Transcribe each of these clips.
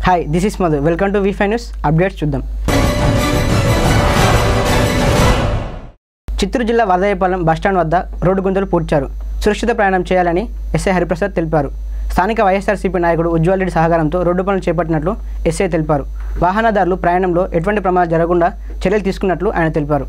Hi this is Madhu welcome to V five news updates చూద్దాం చిత్తూరు జిల్లా Varadayyapalem bus stand వద్ద road గుంతలు పూడ్చారు సురక్షిత ప్రయాణం చేయాలని ఎస్ఐ హరిప్రసాద్ తెలిపారు స్థానిక వైఎస్ఆర్సీపీ నాయకుడు ఉజ్వల్ రెడ్డి సహకారంతో రోడ్డు పనులు చేపట్టినట్లు ఎస్ఐ తెలిపారు వాహనదారులు ప్రయాణంలో ఎటువంటి ప్రమాదం జరగకుండా చర్యలు తీసుకున్నట్లు ఆయన తెలిపారు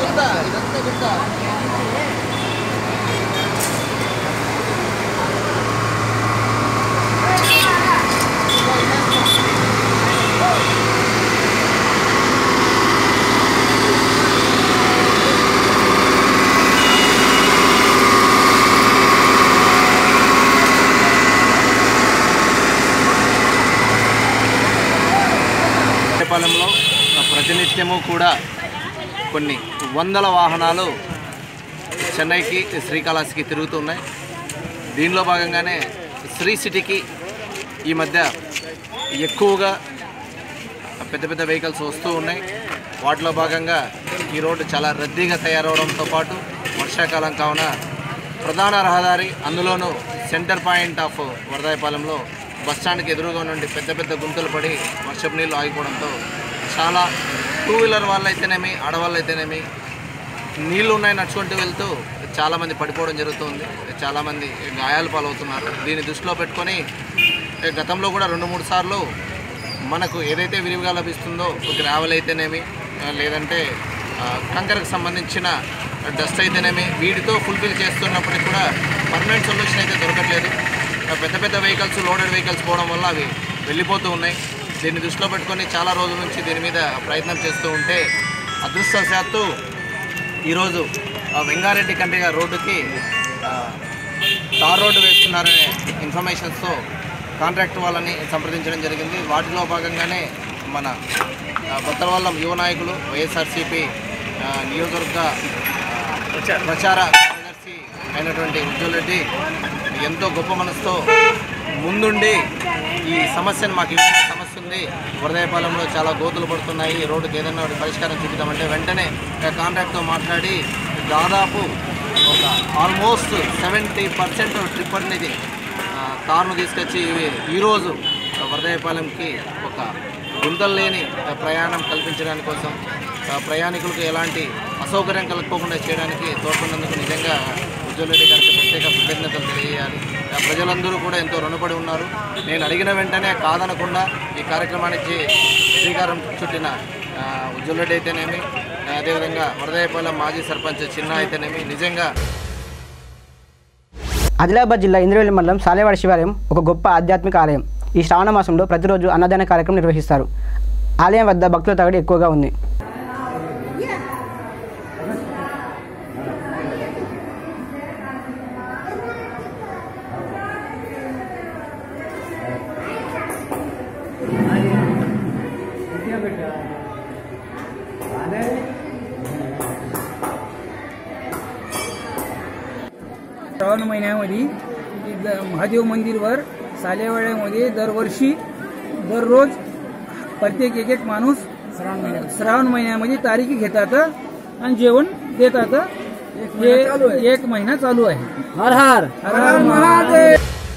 పాలెంలో ప్రతినిత్యము కూడా కొన్ని వందల వాహనాలు చెన్నైకి శ్రీకాళహస్తికి తిరుగుతున్నాయి దీనిలో భాగంగానే శ్రీ సిటీకి ఈ మధ్య ఎక్కువగా పెద్ద పెద్ద వెహికల్స్ వస్తూ ఉన్నాయి వాటిలో భాగంగా ఈ రోడ్డు చాలా రద్దీగా తయారవడంతో పాటు వర్షాకాలం కావున ప్రధాన రహదారి అందులోనూ సెంటర్ పాయింట్ ఆఫ్ వరదాయపాలెంలో బస్టాండ్కి ఎదురుగా నుండి పెద్ద పెద్ద గుంతలు పడి వర్షపు నీళ్ళు ఆగిపోవడంతో చాలా టూ వీలర్ వాళ్ళు అయితేనేమి ఆడవాళ్ళు అయితేనేమి నీళ్లు ఉన్నాయి నడుచుకుంటూ వెళ్తూ చాలామంది పడిపోవడం జరుగుతుంది చాలామంది గాయాలు పాలవుతున్నారు దీన్ని దృష్టిలో పెట్టుకొని గతంలో కూడా రెండు మూడు సార్లు మనకు ఏదైతే విరివిగా లభిస్తుందో గ్రావెల్ అయితేనేమి ఆ, లేదంటే ఆ, కంకరకు సంబంధించిన డస్ట్ అయితేనేమి వీటితో ఫుల్ఫిల్ చేస్తున్నప్పటికీ కూడా పర్మనెంట్ సొల్యూషన్ అయితే దొరకట్లేదు ఆ, పెద్ద పెద్ద వెహికల్స్ లోడెడ్ వెహికల్స్ పోవడం వల్ల అవి వెళ్ళిపోతూ ఉన్నాయి దీన్ని దృష్టిలో పెట్టుకొని చాలా రోజుల నుంచి దీని మీద ప్రయత్నం చేస్తూ ఉంటే అదృష్టవశాత్తు ఈరోజు ఆ, వెంగారెడ్డి కండ్రిగా రోడ్డుకి ఆ, తార్ రోడ్డు వేస్తున్నారనే ఇన్ఫర్మేషన్స్తో కాంట్రాక్ట్ వాళ్ళని సంప్రదించడం జరిగింది వాటిలో భాగంగానే మన ఆ, బొత్తలవల్లం యువ నాయకులు వైఎస్ఆర్సీపీ ఆ, నియోజకవర్గ ఆ, ప్రచార కార్యదర్శి అయినటువంటి ఉజ్వల్ రెడ్డి ఎంతో గొప్ప మనసుతో ముందుండి ఈ సమస్యను మాకు ఈ విధంగా సమస్య ఉంది వరదయపాలెంలో చాలా గోతులు పడుతున్నాయి ఈ రోడ్డుకి ఏదైనా ఒకటి పరిష్కారం చూపిద్దామంటే వెంటనే కాంట్రాక్ట్తో మాట్లాడి దాదాపు ఒక ఆల్మోస్ట్ సెవెంటీ పర్సెంట్ ట్రిప్పర్ అనేది ఆ, కార్ను తీసుకొచ్చి ఇవి ఈరోజు వరదయపాలెంకి ఒక గుంతలు లేని ఆ, ప్రయాణం కల్పించడానికి కోసం ఆ, ప్రయాణికులకు ఎలాంటి అసౌకర్యం కలగకుండా చేయడానికి తోడ్పడినందుకు నిజంగా ఉజ్వల్ రెడ్డి గారికి ప్రత్యేక కృతజ్ఞతలు తెలియజేయాలి ఆ, ప్రజలందరూ కూడా ఎంతో రుణపడి ఉన్నారు నేను అడిగిన వెంటనే కాదనకుండా ఈ కార్యక్రమానికి శ్రీకారం చుట్టిన ఆ, ఉజ్వల్ రెడ్డి అయితేనేమి ఆ, అదేవిధంగా వరదయపాలెం మాజీ సర్పంచ్ చిన్న అయితేనేమి నిజంగా ఆదిలాబాద్ జిల్లా ఇంద్రవెల్లి మండలం సాలేవాడ శివాలయం ఒక గొప్ప ఆధ్యాత్మిక ఆలయం ఈ శ్రావణ మాసంలో ప్రతిరోజు అన్నదాన కార్యక్రమం నిర్వహిస్తారు ఆలయం వద్ద భక్తుల తగడి ఎక్కువగా ఉంది श्रावण महिन्यामध्ये इथं महादेव मंदिरवर सालेवाड्यामध्ये दरवर्षी दररोज प्रत्येक एक एक माणूस श्रावण महिन्यामध्ये तारीखी घेतात आणि जेवण देतात हे एक महिना चालू आहे हर हर हर महादेव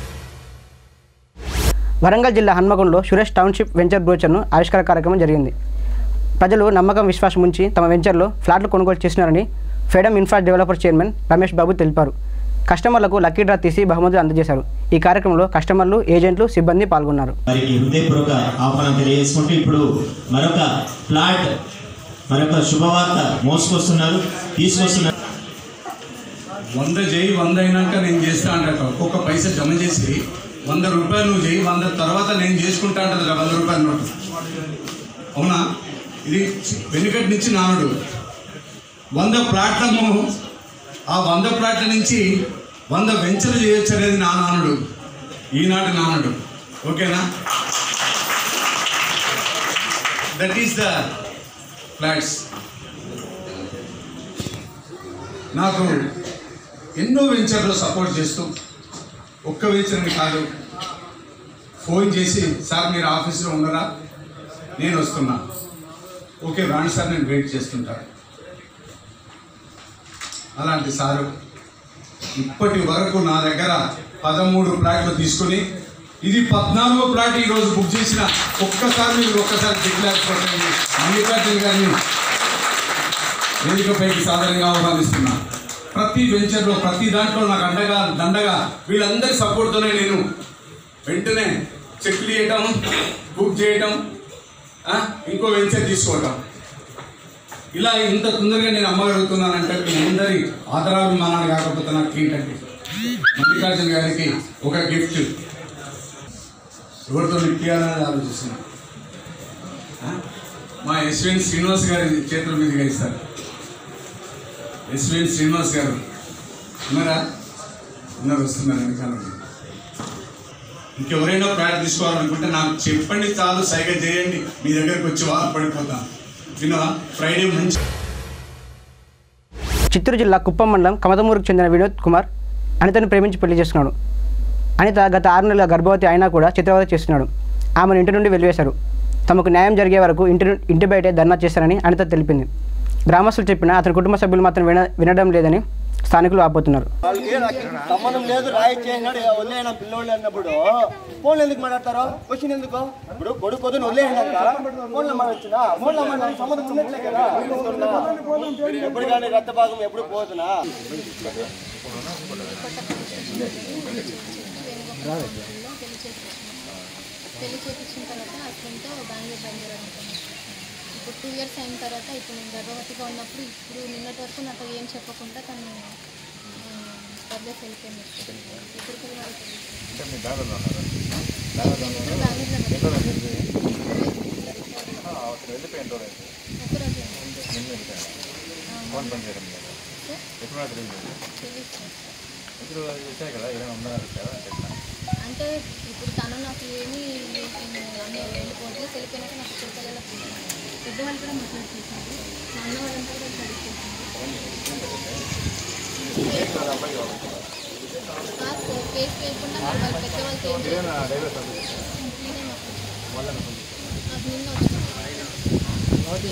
వరంగల్ జిల్లా హన్మకొండలో సురేష్ టౌన్షిప్ వెంచర్ బ్రోచర్ను ఆవిష్కార కార్యక్రమం జరిగింది ప్రజలు నమ్మకం విశ్వాసం ఉంచి తమ వెంచర్లో ఫ్లాట్లు కొనుగోలు చేసినారని freedom infra developer chairman Ramesh Babu తెలిపారు కస్టమర్లకు లక్కీ డ్రా తీసి బహుమతులు అందజేశారు ఈ కార్యక్రమంలో కస్టమర్లు ఏజెంట్లు సిబ్బంది పాల్గొన్నారు వారికి హృదయపూర్వక ఆహ్వానం తెలియజేసుకుంటూ ఇప్పుడు మరొక ఫ్లాట్ మరొక శుభవార్త మోసుకొస్తున్నారు తీసుకొస్తున్నారు వంద చేయి వంద అయినాక నేను చేస్తా అంటారు ఒక్కొక్క పైసా జమ చేసి వంద రూపాయలు నువ్వు చేయి వంద తర్వాత నేను చేసుకుంటా అంటది వంద రూపాయల నోటు అవునా ఇది వెనుకటి నుంచి నానుడు వంద ప్లాట్లము ఆ వంద ప్లాట్ల నుంచి వంద వెంచర్లు చేయొచ్చు అనేది నా నానుడు ఈనాటి నానుడు ఓకేనా దట్ ఈస్ ద ఫ్లాట్స్ నాకు ఎన్నో వెంచర్లో సపోర్ట్ చేస్తూ ఒక్క వెంచర్ని కాదు ఫోన్ చేసి సార్ మీరు ఆఫీస్లో ఉన్నారా నేను వస్తున్నా ఓకే రాండి సార్ నేను వెయిట్ చేస్తుంటా అలాంటి సారు ఇప్పటి వరకు నా దగ్గర పదమూడు ప్లాట్లు తీసుకుని ఇది పద్నాలుగో ప్లాట్ ఈ రోజు బుక్ చేసిన ఒక్కసారి మీరు ఒక్కసారి డిక్లేర్ కొట్టండి మల్లికార్జున గారిని వేదికపైకి సాధారణంగా ఆహ్వానిస్తున్నా ప్రతి వెంచర్లో ప్రతి దాంట్లో నాకు అండగా దండగా వీళ్ళందరి సపోర్ట్తోనే నేను వెంటనే చెక్లు చేయటం బుక్ చేయటం ఆ, ఇంకో వెంచర్ తీసుకోవటం ఇలా ఇంత తొందరగా నేను అమ్మగలుగుతున్నానంటే మీ అందరి ఆదరాభిమానాలు కాకపోతే నాకు ఏంటంటే మల్లికార్జున గారికి ఒక గిఫ్ట్ ఎవరితో ఇప్పియాలని ఆలోచిస్తున్నా ఆ? మా ఎస్విఎన్ శ్రీనివాస్ గారి చేతుల మీదుగా ఇస్తారు ఎస్విఎన్ శ్రీనివాస్ గారు ఉన్నారా ఉన్నారు వస్తున్నారు వెనకాల నుండి. ఇంకెవరైనా ప్యాడ్ తీసుకోవాలనుకుంటే నాకు చెప్పండి చాలు సైగ చేయండి మీ దగ్గరికి వచ్చి వాళ్ళు పడిపోతాను వినవా ఫ్రైడే మంచి చిత్తూరు జిల్లా కుప్పం మండలం కమతమూరుకు చెందిన వినోద్ కుమార్ అనితను ప్రేమించి పెళ్లి చేసుకున్నాడు అనిత గత ఆరు నెలల గర్భవతి అయినా కూడా చిత్రవద చేస్తున్నాడు ఆమెను ఇంటి నుండి వెలివేశారు తమకు న్యాయం జరిగే వరకు ఇంటి ను- ఇంటి బయటే ధర్నా చేస్తారని అనిత తెలిపింది గ్రామస్తులు చెప్పినా అతని కుటుంబ సభ్యులు మాత్రం విన వినడం లేదని స్థానికులు ఆపోతున్నారు వాళ్ళకి నాకు సంబంధం లేదు రాయి చేసినాడు వదిలేయన పిల్లోళ్ళు అన్నప్పుడు ఫోన్లు ఎందుకు మాట్లాడతారు క్వశ్చన్ ఎందుకు ఇప్పుడు కొడుకు పొద్దున వదిలేయండి ఫోన్లో మాట్లాడుతున్నా ఫోన్లో మాట్లాడి సంబంధం ఉన్నట్లే కదా ఎప్పుడు కానీ రక్త భాగం ఎప్పుడు పోతున్నా పెళ్లి చేపించిన తర్వాత హస్బెండ్తో బెంగళూరు బయలుదేరాను ఇప్పుడు టూ ఇయర్స్ అయిన తర్వాత ఇప్పుడు నేను గర్భవతిగా ఉన్నప్పుడు ఇప్పుడు నిన్నటి వరకు నాతో ఏం చెప్పకుండా తను పర్లేదు వెళ్ళిపోయింది ఇప్పటికి వరకు అంటే ఇప్పుడు తను నాకు ఏమీ అన్నీ వెళ్ళిపోవట్లేదు వెళ్ళిపోయినాక నాకు పిల్లల పెద్దవాళ్ళు కూడా మసాజ్ చేసింది మా అన్న వాళ్ళంతా కూడా స్టడీ చేసింది కేసు వేయకుండా నాకు వాళ్ళ పెద్దవాళ్ళకి ఏం చేయలేదు. నేనే మసాజ్ నాకు నిన్న వచ్చింది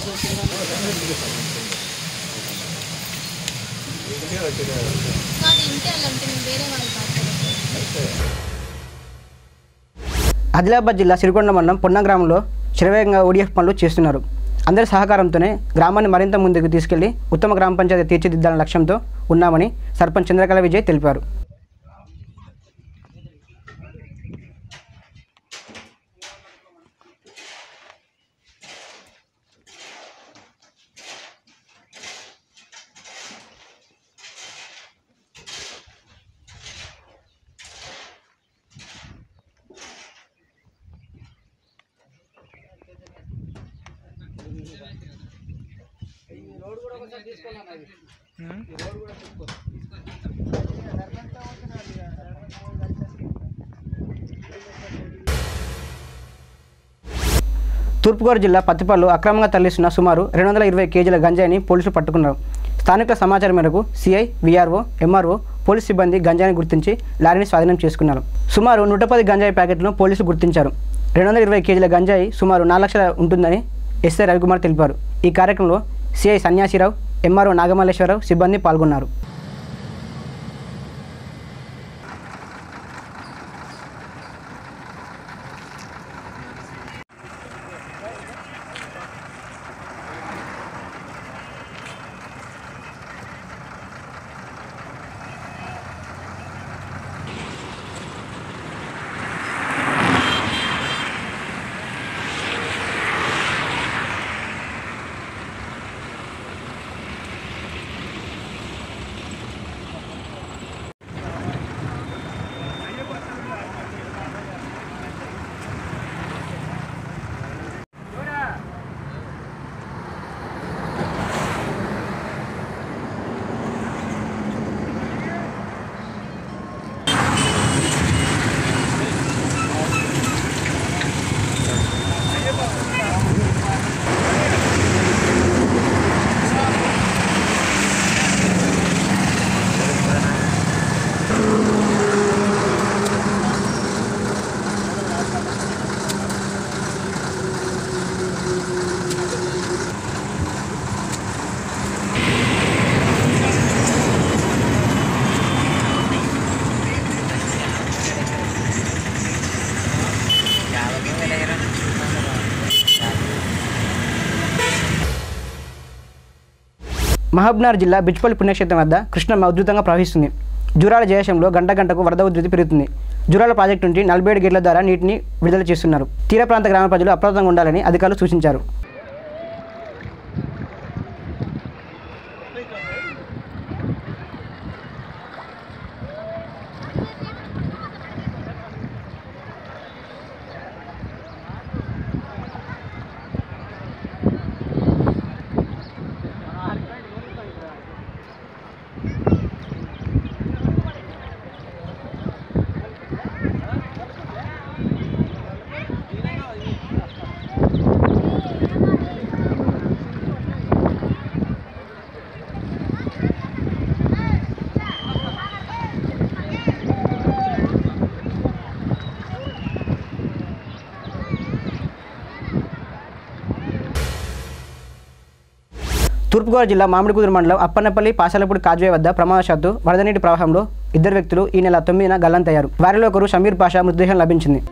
కాదు ఇంటే అలాంటి నేను వేరే వాళ్ళు కాదు ఆదిలాబాద్ జిల్లా సిరికొండ మండలం పొన్న గ్రామంలో శరవేగంగా ఓడిఎఫ్ పనులు చేస్తున్నారు అందరి సహకారంతోనే గ్రామాన్ని మరింత ముందుకు తీసుకెళ్లి ఉత్తమ గ్రామ పంచాయతీ తీర్చిదిద్దాలనే లక్ష్యంతో ఉన్నామని సర్పంచ్ చంద్రకళ విజయ్ తెలిపారు తూర్పుగోదావరి జిల్లా పత్తిపాలు అక్రమంగా తరలిస్తున్న సుమారు రెండు వందల ఇరవై కేజీల గంజాయిని పోలీసులు పట్టుకున్నారు స్థానికుల సమాచారం మేరకు సిఐ విఆర్ఓ ఎంఆర్ఓ పోలీస్ సిబ్బంది గంజాయిని గుర్తించి లారీని స్వాధీనం చేసుకున్నారు సుమారు నూట పది గంజాయి ప్యాకెట్లను పోలీసులు గుర్తించారు రెండు వందల ఇరవై కేజీల గంజాయి సుమారు నాలుగు లక్షల ఉంటుందని ఎస్ఐ రవికుమార్ తెలిపారు ఈ కార్యక్రమంలో సిఐ సన్యాసిరావు ఎంఆర్ఓ నాగమల్లేశ్వరరావు సిబ్బంది పాల్గొన్నారు మహబూబ్నగర్ జిల్లా బిచ్పల్లి పుణ్యక్షేత్రం వద్ద కృష్ణ ఉధృతంగా ప్రవహిస్తుంది జూరాల జలాశయంలో గంట గంటకు వరద ఉధృతి పెరుగుతుంది జూరాల ప్రాజెక్టు నుంచి నలభై ఏడు గేట్ల ద్వారా నీటిని విడుదల చేస్తున్నారు తీర ప్రాంత గ్రామ ప్రజలు అప్రమత్తంగా ఉండాలని అధికారులు సూచించారు తూర్పుగోదావరి జిల్లా మామిడికుదురు మండలం అప్పన్నపల్లి పాసాలపూడి కాజ్వే వద్ద ప్రమాదశాత్తు వరద నీటి ప్రవాహంలో ఇద్దరు వ్యక్తులు ఈ నెల తొమ్మిదిన గల్లంతయ్యారు వారిలో ఒకరు షమీర్ పాషా మృతదేహం లభించింది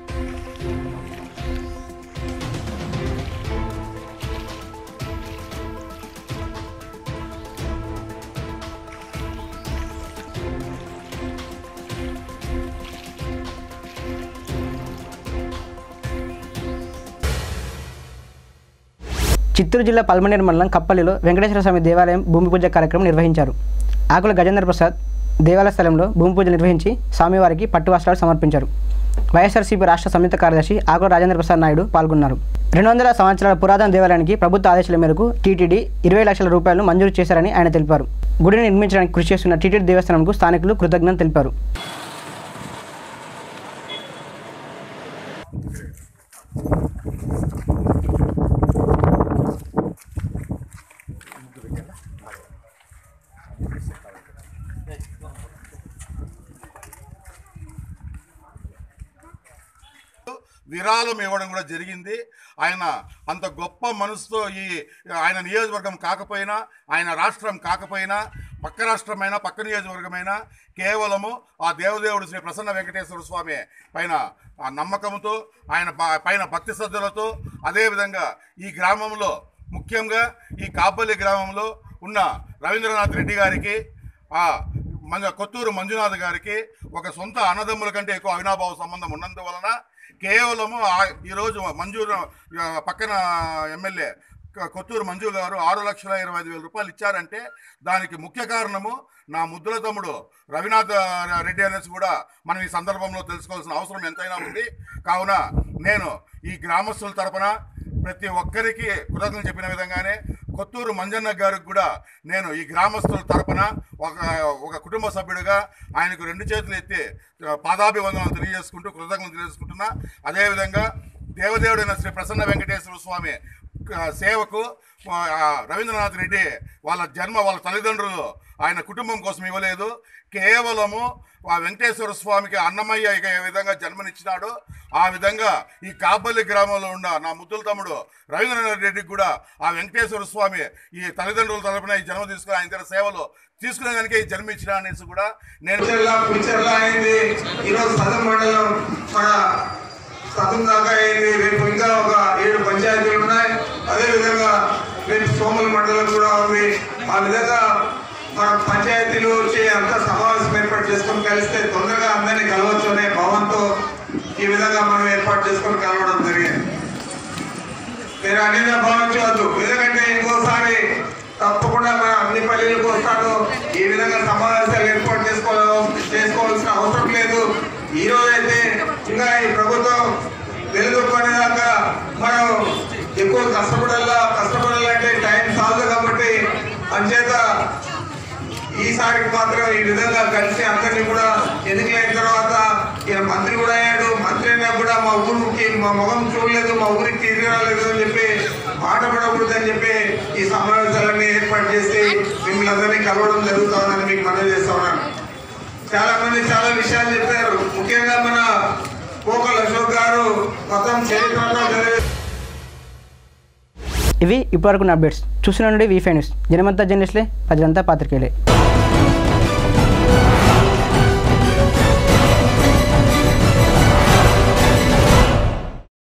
చిత్తూరు జిల్లా పల్మనేరు మండలం కప్పలిలో వెంకటేశ్వర స్వామి దేవాలయం భూమి పూజ కార్యక్రమం నిర్వహించారు ఆకుల గజేంద్ర ప్రసాద్ దేవాలయ స్థలంలో భూమి పూజ నిర్వహించి స్వామివారికి పట్టు వస్త్రాలు సమర్పించారు వైఎస్ఆర్సీపీ రాష్ట్ర సంయుక్త కార్యదర్శి ఆకుల రాజేంద్ర ప్రసాద్ నాయుడు పాల్గొన్నారు రెండు వందల సంవత్సరాల పురాతన దేవాలయానికి ప్రభుత్వ ఆదేశాల మేరకు టీటీడీ ఇరవై లక్షల రూపాయలను మంజూరు చేశారని ఆయన తెలిపారు గుడిని నిర్మించడానికి కృషి చేస్తున్న టీటీడీ దేవస్థానంకు స్థానికులు కృతజ్ఞతలు తెలిపారు విరాళం ఇవ్వడం కూడా జరిగింది ఆయన అంత గొప్ప మనసుతో ఈ ఆయన నియోజకవర్గం కాకపోయినా ఆయన రాష్ట్రం కాకపోయినా పక్క రాష్ట్రమైనా పక్క నియోజకవర్గమైనా కేవలము ఆ దేవదేవుడు శ్రీ ప్రసన్న వెంకటేశ్వర స్వామి పైన ఆ నమ్మకంతో ఆయన ప- పైన భక్తి శ్రద్ధలతో అదేవిధంగా ఈ గ్రామంలో ముఖ్యంగా ఈ కాపల్లి గ్రామంలో ఉన్న రవీంద్రనాథ్ రెడ్డి గారికి ఆ మన కొత్తూరు మంజునాథ్ గారికి ఒక సొంత అన్నదమ్ముల కంటే ఎక్కువ అవినాభావ సంబంధం ఉన్నందువలన కేవలము ఆ- ఈరోజు మంజూరు ఆ, పక్కన ఎమ్మెల్యే క- కొత్తూరు మంజు గారు ఆరు లక్షల ఇరవై ఐదు వేల రూపాయలు ఇచ్చారంటే దానికి ముఖ్య కారణము నా ముద్దుల తమ్ముడు రవినాథ్ రెడ్డి అనేసి కూడా మనం ఈ సందర్భంలో తెలుసుకోవాల్సిన అవసరం ఎంతైనా ఉంది కావున నేను ఈ గ్రామస్తుల తరపున ప్రతి ఒక్కరికి కృతజ్ఞతలు చెప్పిన విధంగానే కొత్తూరు మంజన్న గారికి కూడా నేను ఈ గ్రామస్తుల తరపున ఒక ఒక కుటుంబ సభ్యుడిగా ఆయనకు రెండు చేతులు ఎత్తి ఆ, పాదాభివందనాలు తెలియజేసుకుంటూ కృతజ్ఞతలు తెలియజేసుకుంటున్నా అదేవిధంగా దేవదేవుడైన శ్రీ ప్రసన్న వెంకటేశ్వర స్వామి ఆ, సేవకు ఆ, రవీంద్రనాథ్ రెడ్డి వాళ్ళ జన్మ వాళ్ళ తల్లిదండ్రులు ఆయన కుటుంబం కోసం ఇవ్వలేదు కేవలము ఆ వెంకటేశ్వర స్వామికి అన్నమయ్య ఇక ఏ విధంగా జన్మనిచ్చినాడో ఆ విధంగా ఈ కాపల్లి గ్రామంలో ఉన్న నా ముద్దుల తమ్ముడు రవీంద్రనాథ్ రెడ్డికి కూడా ఆ వెంకటేశ్వర స్వామి ఈ తల్లిదండ్రుల తరపున ఈ జన్మ తీసుకుని ఆయన దగ్గర సేవలు తీసుకునే దానికే ఈ జన్మించిన అనేసి కూడా నేను పిక్చర్లా పిక్చర్లా అయింది ఈరోజు సదం మండలం మన సదం దాకా అయింది రేపు ఇంకా ఒక ఏడు పంచాయతీలు ఉన్నాయి అదే విధంగా రేపు సోమల మండలం కూడా ఉంది ఆ విధంగా మన పంచాయతీలు వచ్చి అంత సమావేశం ఏర్పాటు చేసుకొని కలిస్తే తొందరగా అందరినీ కలవచ్చు అనే భావంతో ఈ విధంగా మనం ఏర్పాటు చేసుకొని కలవడం జరిగింది మీరు అనేది భావించవద్దు ఎందుకంటే ఇంకోసారి తప్పకుండా మన అన్ని పల్లెలకు వస్తాను ఈ విధంగా సమావేశాలు ఏర్పాటు చేసుకో చేసుకోవాల్సిన అవసరం లేదు ఈ రోజైతే ఇంకా ఈ ప్రభుత్వం వెలుగుకునేదాకా మనం ఎక్కువ కష్టపడాలా కష్టపడాలంటే టైం సాలదు కాబట్టి అంచేత ఈసారికి మాత్రం ఈ విధంగా కలిసి అందరినీ కూడా ఎన్నికలైన తర్వాత ఈయన మంత్రి కూడా అయ్యాడు మంత్రి అయినా కూడా మా ఊరికి మా ముఖం చూడలేదు మా ఊరికి తిరిగి రాలేదు అని చెప్పి మాట పడకూడదని చెప్పి ఈ సమావేశాలన్నీ ఏర్పాటు చేసి మిమ్మల్ని అందరినీ కలవడం జరుగుతుందని మీకు మనవి చేస్తా ఉన్నాను చాలా మంది చాలా విషయాలు చెప్పారు ముఖ్యంగా మన పోకల్ అశోక్ గారు మొత్తం చరిత్రలో జరిగే ఇవి ఇప్పటివరకు నా అప్డేట్స్ చూసిన నుండి వీఫై న్యూస్ జనమంతా జర్నలిస్ట్లే ప్రజలంతా పాత్రికేయులే